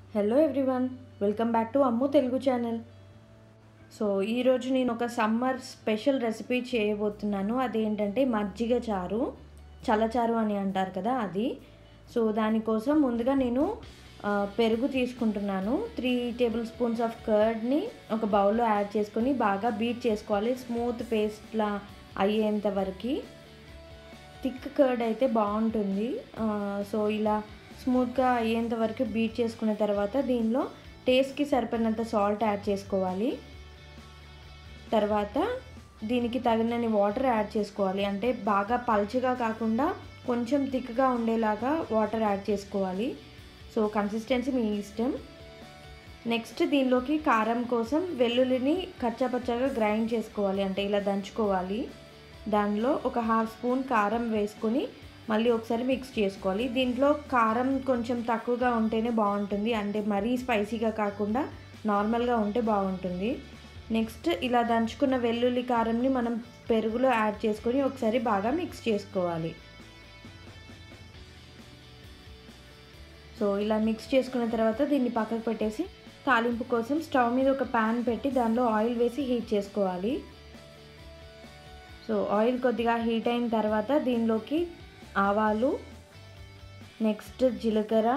hello everyone welcome back to Ammu Telugu channel so ఈరోజు నేను ఒక సమ్మర్ స్పెషల్ రెసిపీ చేయబోతున్నాను అదేంటంటే మజ్జిగ చారు చల్లచారు అని అంటారు కదా అది సో దానికోసం ముందుగా నేను ఆ, పెరుగు తీసుకుంటున్నాను త్రీ టేబుల్ స్పూన్స్ ఆఫ్ కర్డ్ని ఒక బౌల్లో యాడ్ చేసుకొని బాగా బీట్ చేసుకోవాలి స్మూత్ పేస్ట్లా అయ్యేంత వరకు థిక్ కర్డ్ అయితే బాగుంటుంది ఆ, సో ఇలా స్మూత్గా అయ్యేంత వరకు బీట్ చేసుకున్న తర్వాత దీనిలో టేస్ట్కి సరిపడినంత సాల్ట్ యాడ్ చేసుకోవాలి తర్వాత దీనికి తగినన్ని వాటర్ యాడ్ చేసుకోవాలి అంటే బాగా పల్చగా కాకుండా కొంచెం థిక్గా ఉండేలాగా వాటర్ యాడ్ చేసుకోవాలి సో కన్సిస్టెన్సీ మీ ఇష్టం నెక్స్ట్ దీనిలోకి కారం కోసం వెల్లుల్లిని కచ్చాపచ్చాగా గ్రైండ్ చేసుకోవాలి అంటే ఇలా దంచుకోవాలి దానిలో ఒక హాఫ్ స్పూన్ కారం వేసుకొని మళ్ళీ ఒకసారి మిక్స్ చేసుకోవాలి దీంట్లో కారం కొంచెం తక్కువగా ఉంటేనే బాగుంటుంది అంటే మరీ స్పైసీగా కాకుండా నార్మల్గా ఉంటే బాగుంటుంది నెక్స్ట్ ఇలా దంచుకున్న వెల్లుల్లి కారంని మనం పెరుగులో యాడ్ చేసుకొని ఒకసారి బాగా మిక్స్ చేసుకోవాలి సో ఇలా మిక్స్ చేసుకున్న తర్వాత దీన్ని పక్కకు పెట్టేసి తాలింపు కోసం స్టవ్ మీద ఒక ప్యాన్ పెట్టి దానిలో ఆయిల్ వేసి హీట్ చేసుకోవాలి సో ఆయిల్ కొద్దిగా హీట్ అయిన తర్వాత దీనిలోకి ఆవాలు నెక్స్ట్ జీలకర్ర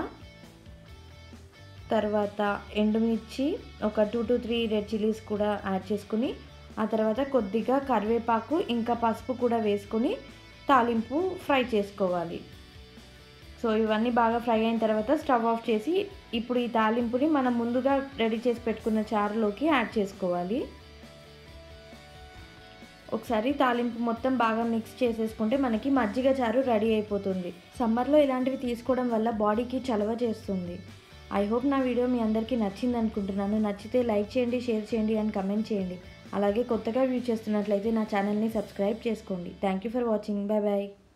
తర్వాత ఎండుమిర్చి ఒక two to three red chillies కూడా యాడ్ చేసుకుని ఆ తర్వాత కొద్దిగా కరివేపాకు ఇంకా పసుపు కూడా వేసుకొని తాలింపు ఫ్రై చేసుకోవాలి సో ఇవన్నీ బాగా ఫ్రై అయిన తర్వాత స్టవ్ ఆఫ్ చేసి ఇప్పుడు ఈ తాలింపుని మనం ముందుగా రెడీ చేసి పెట్టుకున్న చారులోకి యాడ్ చేసుకోవాలి ఒకసారి తాలింపు మొత్తం బాగా మిక్స్ చేసేసుకుంటే మనకి మజ్జిగ చారు రెడీ అయిపోతుంది సమ్మర్లో ఇలాంటివి తీసుకోవడం వల్ల బాడీకి చలవ చేస్తుంది ఐ హోప్ నా వీడియో మీ అందరికీ నచ్చింది అనుకుంటున్నాను నచ్చితే లైక్ చేయండి షేర్ చేయండి అండ్ కమెంట్ చేయండి అలాగే కొత్తగా వ్యూ చేస్తున్నట్లయితే నా ఛానల్ని సబ్స్క్రైబ్ చేసుకోండి thank you for watching bye bye